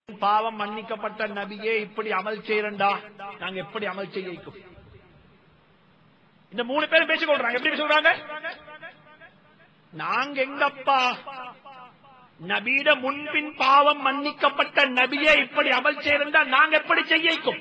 பாவம் மன்னிக்கப்பட்ட நபியே இப்படி அமல் செய்யறண்டா நாங்க எப்படி அமல் செய்ய வைக்கும் இந்த மூணு பேரும் பேசிக் கொள்றாங்க எப்படி சொல்றாங்க நாங்க எங்கப்பா நபீட முன்பின் பாவம் மன்னிக்கப்பட்ட நபியே இப்படி அமல் செய்யறண்டா நாங்க எப்படி செய்ய வைக்கும்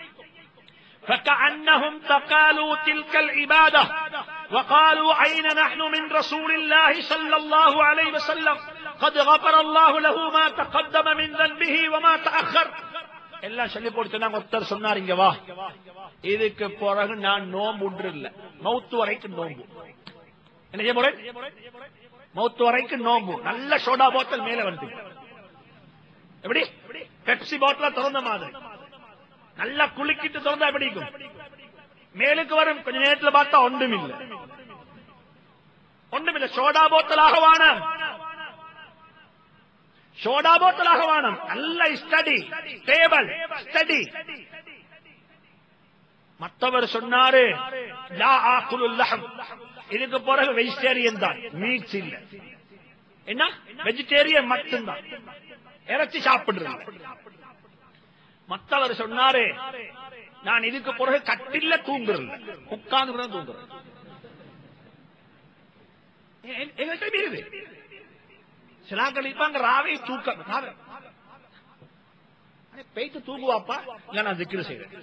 فكأنهم تقالوا تلك العبادة وقالوا أين نحن من رسول الله صلى الله عليه وسلم قد غفر الله له ما تقدم من ذنبه وما تأخر எல்லாம் சொல்லி போட்டு சொன்னாங்க ஒருத்தர் சொன்னார் இங்க வா இதுக்கு பிறகு நான் நோம்பு ஒன்று இல்ல மௌத்து வரைக்கும் நோம்பு என்ன செய்ய போறேன் மௌத்து வரைக்கும் நோம்பு நல்ல சோடா போத்தல் மேல வந்து எப்படி பெப்சி பாட்டில திறந்த மாதிரி நல்லா குலுக்கிட்டு திறந்தா எப்படி இருக்கும் மேலுக்கு வரும் கொஞ்ச நேரத்தில் பார்த்தா ஒன்றும் இல்லை ஒன்றும் இல்லை சோடா போத்தலாக வானம் சோடா போத்தலாக வானம் நல்ல ஸ்டடி டேபிள் ஸ்டடி மற்றவர் சொன்னாரு லா ஆக்குலுல் லஹம் இதுக்கு பிறகு வெஜிடேரியன் தான் மீட்ஸ் இல்ல என்ன வெஜிடேரியன் மட்டும்தான் இறைச்சி சாப்பிடுறது மற்றவர் சொன்னாரு நான் இதுக்கு பிறகு கட்டில தூங்குறது உட்கார்ந்து தூங்குறது எ- எங்கள்கிட்ட இருக்குது சிலாக்கள் இருப்பாங்க ராவை தூக்கம் ராவை அடே, போயிட்டு தூங்குவாப்பா இல்ல நான் ஜிக்கிரு செய்யறேன்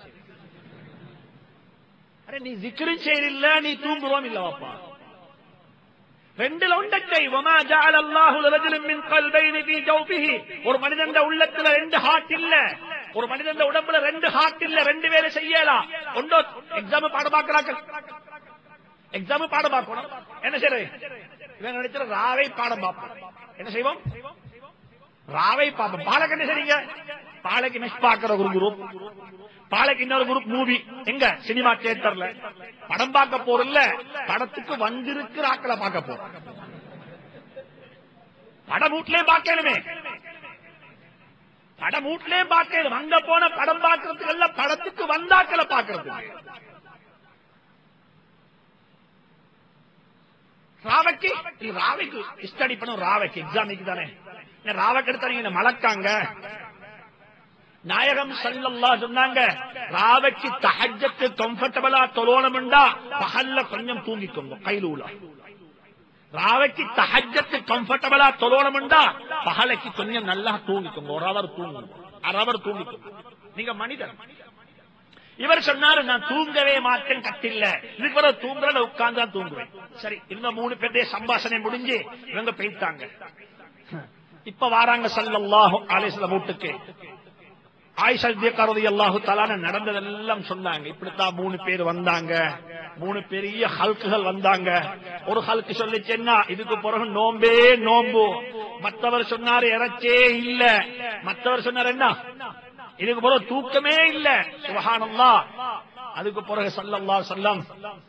அரே நீ ஜிக்கிரு செய்யல நீ தூங்குறோம் இல்லவாப்பா ரெண்டுல உண்டத்தை வமா ஜஅல அல்லாஹு லரஜுலின் மின் கல்பைனி ஃபீ ஜௌஃபிஹி ஒரு மனிதன் உள்ளத்துல ரெண்டு ஹார்ட் இல்ல ஒரு மனிதன் உடம்புல ரெண்டு ஹார்ட் இல்ல ரெண்டு வேலை செய்யலாம் ஒன்றோ எக்ஸாம் பாட பாக்குறாங்க எக்ஸாம் பாட பார்க்கணும் என்ன செய்யறது இவங்க நினைச்சிட ராவை பாடம் பார்ப்போம் என்ன செய்வோம் ராவை பார்ப்போம் பாலக்கு என்ன செய்றீங்க பாலைக்கு மெஷ் பார்க்கிற ஒரு குரூப் பாலைக்கு இன்னொரு குரூப் மூவி எங்க சினிமா தியேட்டர்ல படம் பார்க்க போறல படத்துக்கு வந்திருக்கிற ஆக்களை பார்க்க போறோம் படம் வீட்லயே பார்க்கணுமே படம் வீட்லயே பார்க்கணும் அங்க போன படம் பார்க்கறதுக்கு எல்லாம் படத்துக்கு வந்தாக்களை பார்க்கறதுக்கு ராவைக்கு இல்ல ராவைக்கு ஸ்டடி பண்ணும் ராவைக்கு எக்ஸாமிக்கு தானே என்ன ராவைக்கு எடுத்தாங்க மலக்காங்க நாயகம் சல்லல்லா சொன்னாங்க ராவைக்கு தஹஜத்து கம்ஃபர்டபுளா தொழணும்டா பகல்ல கொஞ்சம் தூங்கிக்கோங்க கைலூல ராவைக்கு தஹஜத்து கம்ஃபர்டபுளா தொழணும்டா பகலைக்கு கொஞ்சம் நல்லா தூங்கிக்கோங்க ஒரு அவர் தூங்குங்க அரை அவர் தூங்கிக்கோங்க நீங்க மனிதன் இவர் சொன்னாரு நான் தூங்கவே மாட்டேன் கட்டில்ல இதுக்கு பிறகு தூங்குறத உட்கார்ந்து தான் தூங்குவேன் சரி இந்த மூணு பேருடைய சம்பாஷணை முடிஞ்சு இவங்க போயிட்டாங்க இப்ப வாராங்க சல்லல்லாஹு அலைஹிஸ்ஸலாம் வீட்டுக்கு ஆயிஷா கருதி அல்லாஹு தலான நடந்ததெல்லாம் சொன்னாங்க இப்படித்தான் மூணு பேர் வந்தாங்க மூணு பெரிய ஹல்குகள் வந்தாங்க ஒரு ஹல்கு சொல்லிச்சு என்ன இதுக்கு பிறகு நோம்பே நோம்பு மற்றவர் சொன்னாரு இறைச்சே இல்ல மற்றவர் சொன்னார் என்ன இதுக்கு பிறகு தூக்கமே இல்ல சுபஹானல்லா அதுக்கு பிறகு சல்லல்லா சொல்லம்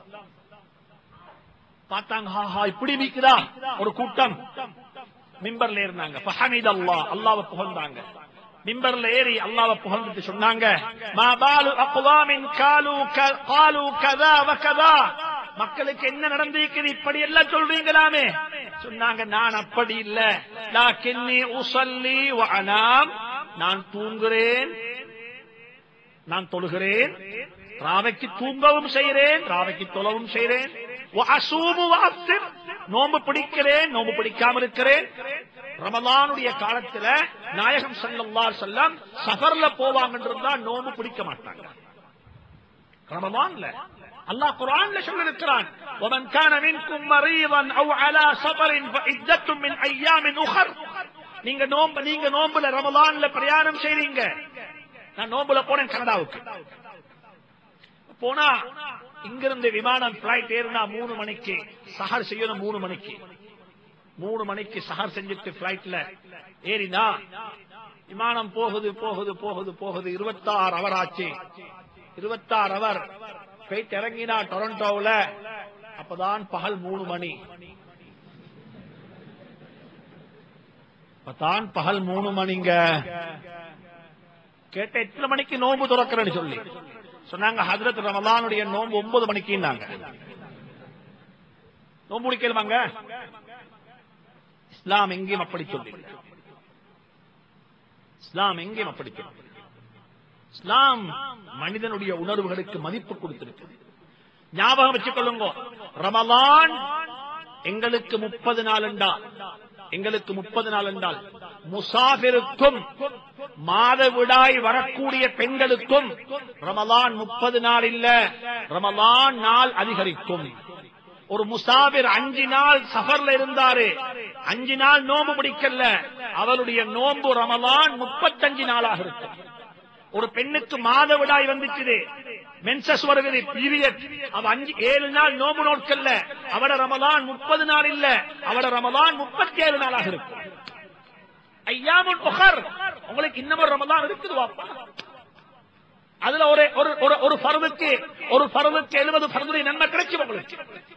பார்த்தாங்க ஹாஹா இப்படி விக்குதா ஒரு கூட்டம் மிம்பர்ல இருந்தாங்க ஃபஹமித் அல்லாஹ் அல்லாஹ்வை புகழ்ந்தாங்க மிம்பர்ல ஏறி அல்லாஹ்வை புகழ்ந்துட்டு சொன்னாங்க மா பாலு அக்வாமின் காலு க- காலு கதா வ கதா மக்களுக்கு என்ன நடந்திருக்குது இப்படி எல்லாம் சொல்றீங்களாமே சொன்னாங்க நான் அப்படி இல்ல லாக்கின்னி உசல்லி வ அனாம் நான் தூங்குறேன் நான் தொழுகிறேன் ராவைக்கு தூங்கவும் செய்கிறேன் ராவைக்கு தொழவும் செய்கிறேன் வ அசூமு வ அஃப்திர். நோன்பு பிடிக்கிறேன் நோன்பு பிடிக்காம இருக்கிறேன் ரமலானுடைய காலத்துல நாயகம் ஸல்லல்லாஹு அலைஹி வஸல்லம் சஃபர்ல போவாங்கன்னு இருந்தா நோன்பு பிடிக்க மாட்டாங்க ரமலான்ல அல்லாஹ் குர்ஆன்ல சொல்லிருக்கிறான் ومن كان منكم مريضا او على سفر فعدة من ايام اخر நீங்க நோம்பு நீங்க நோம்புல ரமலான்ல பிரயாணம் செய்றீங்க நான் நோம்புல போனேன் கனடாவுக்கு போனா இங்கிருந்து விமானம் பிளைட் ஏறினா மூணு மணிக்கு சஹர் செய்யணும் மூணு மணிக்கு மூணு மணிக்கு சஹர் செஞ்சுட்டு பிளைட்ல ஏறினா விமானம் போகுது போகுது போகுது போகுது இருபத்தாறு அவர் ஆச்சு இருபத்தாறு அவர் போயிட்டு இறங்கினா டொரண்டோவுல அப்பதான் பகல் மூணு மணி அப்பதான் பகல் மூணு மணிங்க கேட்ட எத்தனை மணிக்கு நோன்பு துறக்கிறேன்னு சொல்லி சொன்னாங்க ஹஜரத் ரமலானுடைய நோன்பு ஒன்பது மணிக்குன்னாங்க நோன்பு முடிக்கலுமாங்க இஸ்லாம் எங்கேயும் அப்படி சொல்லி இஸ்லாம் எங்கேயும் அப்படிக்கிறது இஸ்லாம் மனிதனுடைய உணர்வுகளுக்கு மதிப்பு கொடுத்திருக்கு ஞாபகம் வச்சுக் கொள்ளுங்க ரமலான் எங்களுக்கு முப்பது நாள் என்றால் எங்களுக்கு முப்பது நாள் என்றால் முசாபிருக்கும் மாதவிடாய் வரக்கூடிய பெண்களுக்கும் ரமலான் முப்பது நாள் இல்ல ரமலான் நாள் அதிகரிக்கும் ஒரு முசாபிர் அஞ்சு நாள் சஃபர்ல இருந்தாரு அஞ்சு நாள் நோம்பு பிடிக்கல அவருடைய நோம்பு ரமலான் முப்பத்தஞ்சு நாளாக இருக்கும் ஒரு பெண்ணுக்கு மாதவிடாய் வந்துச்சுது மென்சஸ் வருகிறது பீரியட் அவ அஞ்சு ஏழு நாள் நோம்பு நோட்கல்ல அவட ரமலான் முப்பது நாள் இல்ல அவட ரமலான் முப்பத்தி ஏழு நாளாக இருக்கும் ஐயாமுல் உஹர் உங்களுக்கு இன்னும் ஒரு ரமலான் இருக்குது வாப்பா அதுல ஒரு ஒரு ஒரு- ஒரு பருவுக்கு ஒரு பருவுக்கு எழுபது பருவதை நன்மை கிடைக்கும் உங்களுக்கு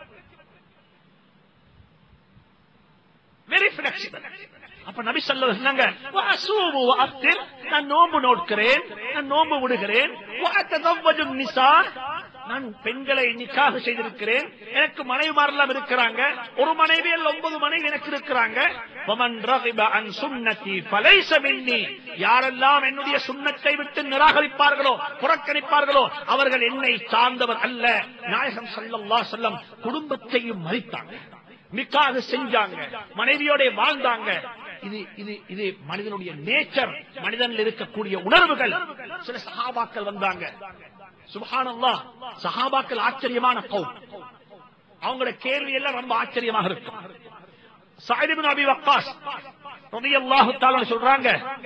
வெரி பிளெக்சிபிள் அப்ப நபி சொல்ல சொன்னாங்க "வஅசூமு வஅஃப்திர்." நான் நோன்பு நோட்கிறேன் நான் நோன்பு விடுகிறேன் வஅத்ததவ்வஜுன் நிசா நான் பெண்களை நிக்காக செய்திருக்கிறேன் எனக்கு மனைவிமாரெல்லாம் இருக்கிறாங்க ஒரு மனைவி அல்ல ஒன்பது மனைவி எனக்கு இருக்கிறாங்க வமன் ரகிப அன் சுன்னதி ஃபலைஸ மின்னி யாரெல்லாம் என்னுடைய சுன்னத்தை விட்டு நிராகரிப்பார்களோ புறக்கணிப்பார்களோ அவர்கள் என்னை சார்ந்தவர் அல்ல நாயகம் ஸல்லல்லாஹு அலைஹி வஸல்லம் குடும்பத்தையும் மறித்தாங்க நிக்காக செஞ்சாங்க மனைவியோட வாழ்ந்தாங்க இது இது இது மனிதனுடைய நேச்சர் மனிதனில் இருக்கக்கூடிய உணர்வுகள் சில சஹாபாக்கள் வந்தாங்க சுபஹானல்லாஹ் சஹாபாக்கள் ஆச்சரியமான கௌம் அவங்களோட கேள்வி எல்லாம் ரொம்ப ஆச்சரியமாக இருக்கும் சயீத் இப்னு அபி வக்காஸ் ரலியல்லாஹு தஆலா சொல்றாங்க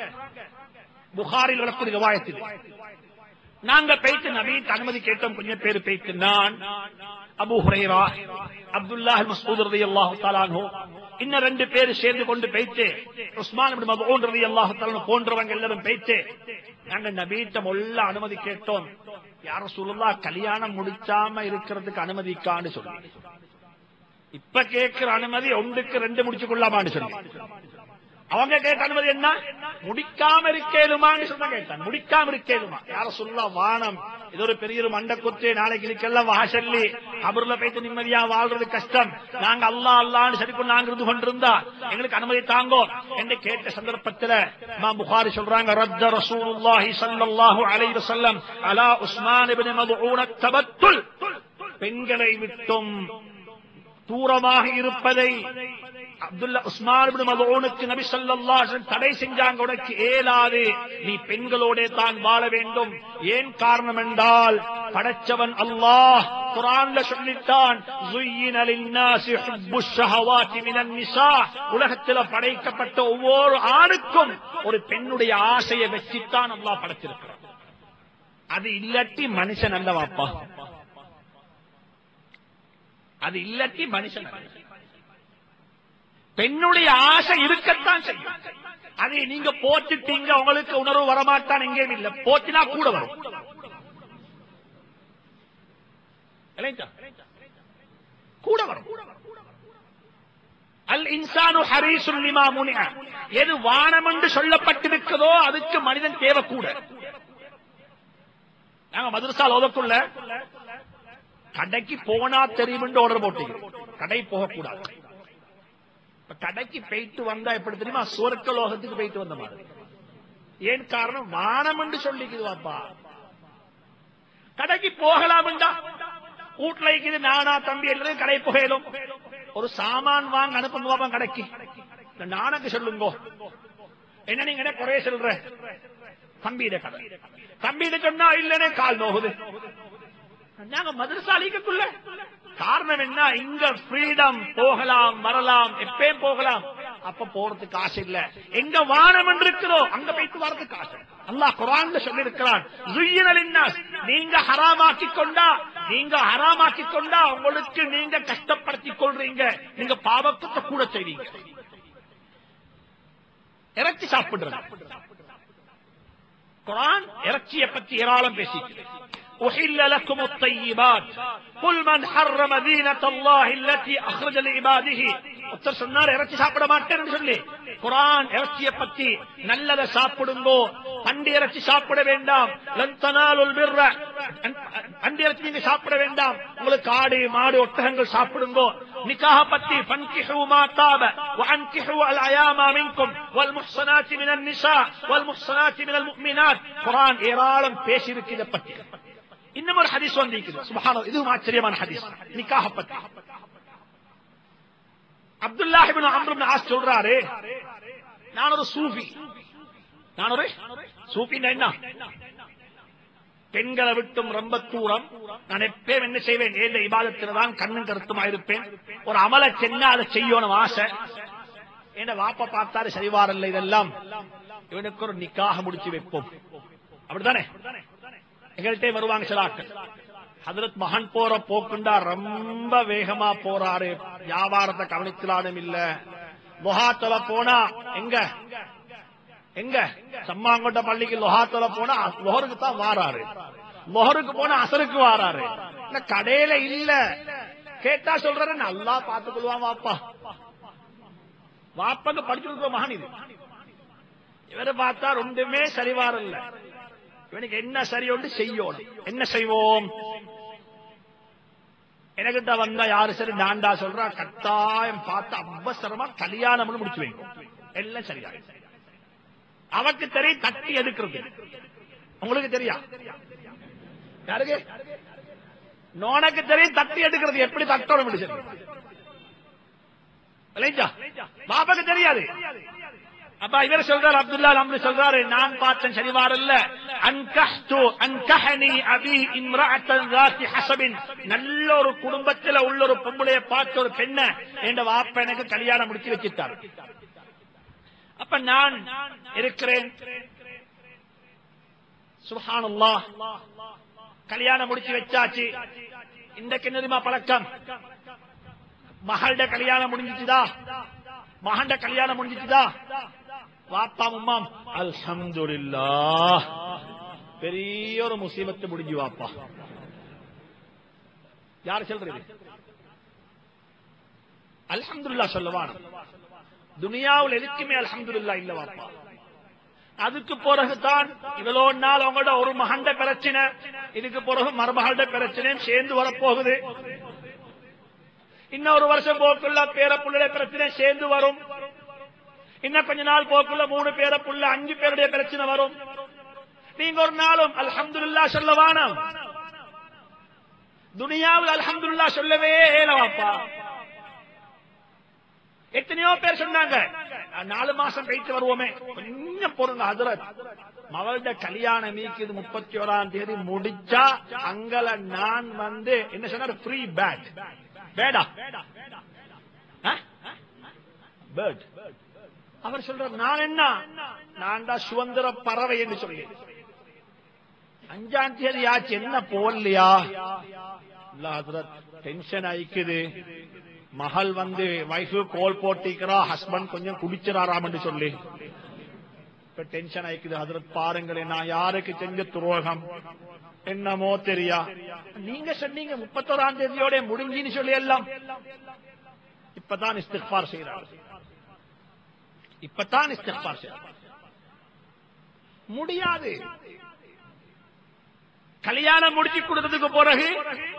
புகாரில் வரக்கூடிய ரிவாயத்தில் நாங்க போயிட்டு நபிக்கு அனுமதி கேட்டோம் கொஞ்சம் பேர் போயிட்டு நான் அபு ஹுரைரா அப்துல்லாஹ் மஸ்ஊத் ரலியல்லாஹு தஆலா அன்ஹு இன்னும் ரெண்டு பேர் சேர்ந்து கொண்டு போயிட்டு உஸ்மான் இப்னு மத்ஊன் ரலியல்லாஹு தஆலா அன்ஹு போன்றவங்க எல்லாரும் போயிட்டு நாங்க நபியிட்ட மொல்ல அனுமதி கேட்டோம் யார சொல்லுல்லா கல்யாணம் முடிச்சாம இருக்கிறதுக்கு அனுமதிக்கான்னு சொல்லி இப்ப கேட்கிற அனுமதி ஒன்றுக்கு ரெண்டு முடிச்சு கொள்ளாமான்னு சொல்லி அவங்க கேட்ட அனுமதி என்ன முடிக்காம இருக்கேலுமான்னு சொன்னா கேட்டான் முடிக்காம இருக்கேலுமா யார சொல்ல வானம் இது ஒரு பெரிய ஒரு மண்ட குத்து நாளைக்கு இதுக்கெல்லாம் வாசல்லி கபர்ல போயிட்டு நிம்மதியா வாழ்றது கஷ்டம் நாங்க அல்லா அல்லான்னு சரி கொண்டு நாங்க இருந்து கொண்டிருந்தா எங்களுக்கு அனுமதி தாங்கோ என்று கேட்ட சந்தர்ப்பத்துல இமாம் புகாரி சொல்றாங்க ரத்த ரசூலுல்லாஹி ஸல்லல்லாஹு அலைஹி வஸல்லம் அலா உஸ்மான் இப்னு மதுஊன தபத்துல் பெண்களை விட்டும் தூரமாக இருப்பதை அப்துல்லா உஸ்மான் இப்னு மதூனுக்கு நபி ஸல்லல்லாஹு அலைஹி வஸல்லம் தடை செஞ்சாங்க உனக்கு ஏலாது நீ பெண்களோட தான் வாழ வேண்டும் ஏன் காரணம் என்றால் படைச்சவன் அல்லாஹ் குர்ஆன்ல சொல்லிட்டான் زُيِّنَ لِلنَّاسِ حُبُّ الشَّهَوَاتِ مِنَ النِّسَاءِ உலகத்தில் படைக்கப்பட்ட ஒவ்வொரு ஆணுக்கும் ஒரு பெண்ணுடைய ஆசையை வச்சுத்தான் அல்லாஹ் படைச்சிருக்கிறான் அது இல்லாட்டி மனுஷன் அல்லவாப்பா அது இல்லாட்டி மனுஷன் அல்ல. பெண்ணுடைய ஆசை இருக்கத்தான் செய்யும் அதை நீங்க போட்டுட்டீங்க உங்களுக்கு உணர்வு வரமாட்டான் எங்கேயும் இல்ல போட்டினா கூட வரும் இல்லைங்களா? கூட வரும் அல் இன்சானு ஹரீசுல் லிமா முனிஅ எது வானம் என்று சொல்லப்பட்டிருக்கிறதோ அதுக்கு மனிதன் தேவை கூட நாங்க மதுரசால் ஓதக்குள்ள கடைக்கு போனா தெரியும் ஆர்டர் போட்டீங்க கடை போகக்கூடாது இப்ப கடைக்கு போயிட்டு வந்தா எப்படி தெரியுமா சுவர்க்க லோகத்துக்கு போயிட்டு வந்த மாதிரி ஏன் காரணம் வானம் என்று சொல்லிக்குதுவாப்பா கடைக்கு போகலாம்டா வீட்டுல இருக்குது நானா தம்பி எல்லாரும் கடை புகையிலும் ஒரு சாமான் வாங்க அனுப்புங்க பாப்பா கடைக்கு இந்த நானுக்கு சொல்லுங்க என்ன நீங்க என்ன குறைய சொல்ற தம்பியிட கடை தம்பியிட சொன்னா இல்லனே கால் நோகுது நாங்க மதுரசாலிக்குள்ள காரணம் என்ன இங்க ஃப்ரீடம் போகலாம் வரலாம் எப்பயும் போகலாம் அப்ப போறதுக்கு ஆசை இல்ல எங்க வானம் என்று இருக்கிறோ அங்க போயிட்டு வரதுக்கு ஆசை அல்லாஹ் குரான்ல சொல்லி இருக்கிறான் நீங்க ஹராமாக்கி கொண்டா நீங்க ஹராமாக்கி கொண்டா உங்களுக்கு நீங்க கஷ்டப்படுத்தி கொள்றீங்க நீங்க பாவக்கத்தை கூட செய்வீங்க இறைச்சி சாப்பிடுறது குரான் இறைச்சியை பத்தி ஏராளம் பேசிக்கிறேன் أحل لكم الطيبات قل من حرم دينة الله التي أخرج لعباده ஒருத்தர் சொன்னார் இறைச்சி சாப்பிட மாட்டேன்னு சொல்லி குரான் இறைச்சியை பத்தி நல்லதை சாப்பிடுங்கோ பண்டி இறைச்சி சாப்பிட வேண்டாம் லந்தனாலுல் பிர்ர பண்டி இறைச்சி நீங்க சாப்பிட வேண்டாம் உங்களுக்கு ஆடு மாடு ஒட்டகங்கள் சாப்பிடுங்கோ நிக்காக பத்தி فانكحوا ما طاب وانكحوا الايام منكم والمحصنات من النساء والمحصنات من المؤمنات குர்ஆன் ஏராளம் பேசி இருக்கு இதை பத்தி இன்னும் ஒரு ஹதீஸ் வந்திருக்குது சுபஹானல்லாஹ் இதுவும் ஆச்சரியமான ஹதீஸ் நிக்காக பத்தி Abdullah ibn Amr ibn As சொல்றாரு நான் ஒரு சூஃபி நான் ஒரு சூஃபின்னா என்ன பெண்களை விட்டும் ரொம்ப தூரம் நான் எப்பயும் என்ன செய்வேன் ஏந்த இபாதத்தில் தான் கண்ணும் கருத்துமா இருப்பேன் ஒரு அமல சென்னா அதை செய்யணும் ஆசை என்ன வாப்ப பார்த்தாரு சரிவாரல்ல இதெல்லாம் இவனுக்கு ஒரு நிக்காக முடிச்சு வைப்போம் அப்படித்தானே எங்கள்கிட்ட வருவாங்க சில ஆட்கள் ஹதரத் மகன் போற போக்குண்டா ரொம்ப வேகமா போறாரு வியாபாரத்தை கவனிக்கலானும் இல்ல லொஹாத்தல போனா எங்க எங்க சம்மாங்கொண்ட பள்ளிக்கு லொஹாத்தல போனா லொஹருக்கு தான் வாராரு லொஹருக்கு போனா அசருக்கு வாராரு இல்ல கடையில இல்ல கேட்டா சொல்றாரு நல்லா பார்த்துக் கொள்வான் வாப்பா வாப்பாங்க படிச்சு கொடுக்குற மகன் இது இவரை பார்த்தா ரெண்டுமே சரிவாரல்ல இவனுக்கு என்ன சரி ஒன்று செய்யணும் என்ன செய்வோம் எனக்கிட்ட வந்தா யாரு சரி நான்டா சொல்றா கட்டாயம் பார்த்து அவசரமா கல்யாணம் முடிச்சு வைக்கும் எல்லாம் சரியா அவருக்கு தெரியும் தட்டி எடுக்கிறது உங்களுக்கு தெரியா யாருக்கு நோனக்கு தெரியும் தட்டி எடுக்கிறது எப்படி தட்டோட முடிச்சு பாப்பாக்கு தெரியாது அப்ப இவர் சொல்றாரு அப்துல்லா அம்ரு சொல்றாரு நான் பார்த்தேன் சரிவாரல்ல அன்கஹ்து அன்கஹனி அபி இம்ரஅத்தன் ذات ஹஸபின் நல்ல ஒரு குடும்பத்துல உள்ள ஒரு பொம்பளைய பார்த்த ஒரு பெண்ண என்ற வாப்ப எனக்கு கல்யாணம் முடிச்சு வச்சிட்டார் அப்ப நான் இருக்கிறேன் சுப்ஹானல்லாஹ் கல்யாணம் முடிச்சு வச்சாச்சு இன்றைக்கு தெரியுமா பழக்கம் மகள்ட கல்யாணம் முடிஞ்சிச்சுதா மகண்ட கல்யாணம் முடிஞ்சிச்சுதா வாப்பா உம்மாம் அல்ஹம்துலில்லாஹ் பெரிய ஒரு முசீபத்து முடிஞ்சு வாப்பா யார் சொல்றது அல்ஹம்துலில்லாஹ் சொல்லவான துனியாவில் எதுக்குமே அல்ஹம்துலில்லாஹ் இல்ல வாப்பா அதுக்கு பிறகுதான் இவ்வளோ நாள் அவங்களோட ஒரு மகண்ட பிரச்சனை இதுக்கு பிறகு மருமகள்ட பிரச்சனையும் சேர்ந்து வரப்போகுது இன்னொரு வருஷம் போக்குள்ள பேர புள்ளுடைய பிரச்சனை சேர்ந்து வரும் இன்னும் கொஞ்ச நாள் போக்குள்ள மூணு பேர புள்ள அஞ்சு பேருடைய பிரச்சனை வரும் நீங்க ஒரு நாளும் அல்ஹம்துல்லா சொல்ல வானம் துனியாவில் அல்ஹம்துல்லா சொல்லவே ஏலவாப்பா எத்தனையோ பேர் சொன்னாங்க நாலு மாசம் கழித்து வருவோமே கொஞ்சம் பொருங்க ஹசரத் மவள்ட கல்யாணம் மீக்குது முப்பத்தி ஓராம் தேதி முடிச்சா அங்கல நான் வந்து என்ன சொன்னார் ஃப்ரீ பேட் பேடா பேர்ட் அவர் சொல்றார் நான் என்ன நான் தான் சுதந்திர பறவை என்று சொல்லி அஞ்சாம் தேதி ஆச்சு என்ன போடலையா டென்ஷன் ஆயிக்குது மகள் வந்து வைஃபு கோல் போட்டிக்கிறா ஹஸ்பண்ட் கொஞ்சம் குடிச்சிடாராம் என்று சொல்லி இப்ப டென்ஷன் ஆயிக்குது ஹசரத் பாருங்களேன் நான் யாருக்கு செஞ்ச துரோகம் என்னமோ தெரியா நீங்க சொன்னீங்க முப்பத்தோராம் தேதியோட முடிஞ்சின்னு சொல்லி எல்லாம் இப்பதான் இஸ்திஃபார் செய்யறார் இப்பதான் இஸ்திஃபார் செய்யறார் முடியாது கல்யாணம் முடிச்சு கொடுத்ததுக்கு பிறகு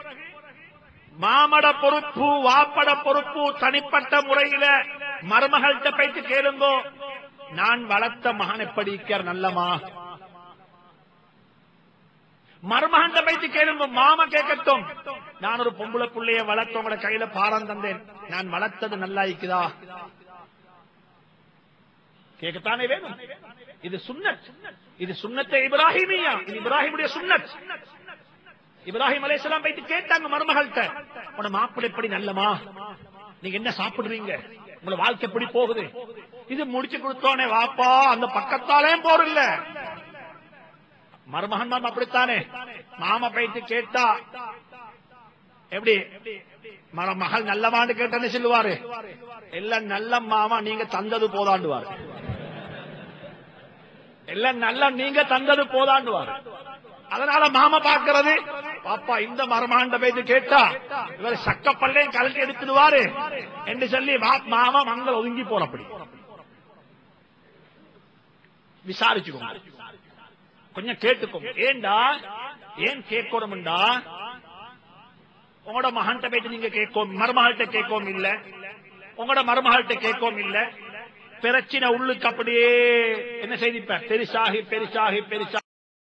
மாமட பொறுப்பு வாப்பட பொறுப்பு தனிப்பட்ட முறையில மருமகள்கிட்ட போயிட்டு கேளுங்கோ நான் வளர்த்த மகன் எப்படி இருக்கார் நல்லமா மருமகன் பைத்து கேளுங்க மாமா கேட்கட்டும் நான் ஒரு பொம்பளை புள்ளைய வளர்த்து உங்களோட கையில பாரம் தந்தேன் நான் வளர்த்தது நல்லா இருக்குதா கேட்கத்தானே வேணும் இது சுன்னத் இது சுன்னத்தை இப்ராஹிமியா இது இப்ராஹிமுடைய சுன்னத் இப்ராஹிம் அலையாம் போயிட்டு கேட்டாங்க மருமகள்கிட்ட உன மாப்பிள்ளை எப்படி நல்லமா நீங்க என்ன சாப்பிடுறீங்க உங்களோட வாழ்க்கை எப்படி போகுது இது முடிச்சு கொடுத்தோனே வாப்பா அந்த பக்கத்தாலே போறில்ல மருமகன் மாமா அப்படித்தானே மாமா போயிட்டு கேட்டா எப்படி மகள் நல்லமான்னு கேட்டேன்னு சொல்லுவாரு எல்லாம் நல்ல மாமா நீங்க தந்தது போதாண்டுவாரு எல்லாம் நல்ல நீங்க தந்தது போதாண்டுவாரு அதனால மாமா பாக்குறது பாப்பா இந்த மரமாண்ட பேச்சு கேட்டா இவர் சக்கப்பல்லையும் கலட்டி எடுத்துடுவாரு என்று சொல்லி மாமா மங்கள் ஒதுங்கி போறப்படி விசாரிச்சுக்கோங்க கொஞ்சம் கேட்டுக்கோங்க ஏண்டா ஏன் கேட்கணும்டா உங்களோட மகன்கிட்ட போயிட்டு நீங்க கேட்கும் மருமகள்கிட்ட கேட்கவும் இல்ல உங்களோட மருமகள்கிட்ட கேட்கவும் இல்ல பிரச்சனை உள்ளுக்கு அப்படியே என்ன செய்திப்ப பெருசாகி பெருசாகி பெருசாகி